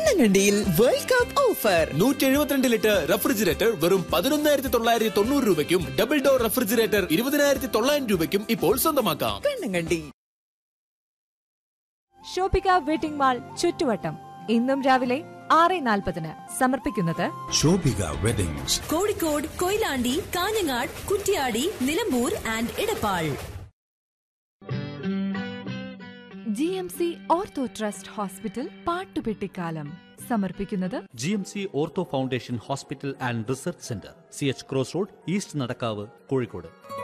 കണ്ണങ്കണ്ടിയിൽ world cup offer നൂറ്റി എഴുപത്തിരണ്ട് litre refrigerator വെറും പതിനൊന്നായിരത്തി തൊള്ളായിരത്തി തൊണ്ണൂറ് രൂപയ്ക്കും ഡബിൾ ഡോർ റെഫ്രിജറേറ്റർ ഇരുപതിനായിരത്തി തൊള്ളായിരം രൂപയ്ക്കും ഇപ്പോൾ സ്വന്തമാക്കാം കണ്ണങ്കണ്ടി ഷോപ്പിക വെഡിംഗ് മാൾ ചുറ്റുവട്ടം ഇന്നും രാവിലെ ആറ് നാൽപ്പതിന് സമർപ്പിക്കുന്നത് Shobhika weddings Kozhikode Koyilandy Kanhangad Kuttiadi Nilambur and Edappal G M C ortho trust hospital പാട്ടുപെട്ടിക്കാലം സമർപ്പിക്കുന്നത് G M C ortho foundation hospital and research centre C H cross road east Nadakkavu Kozhikode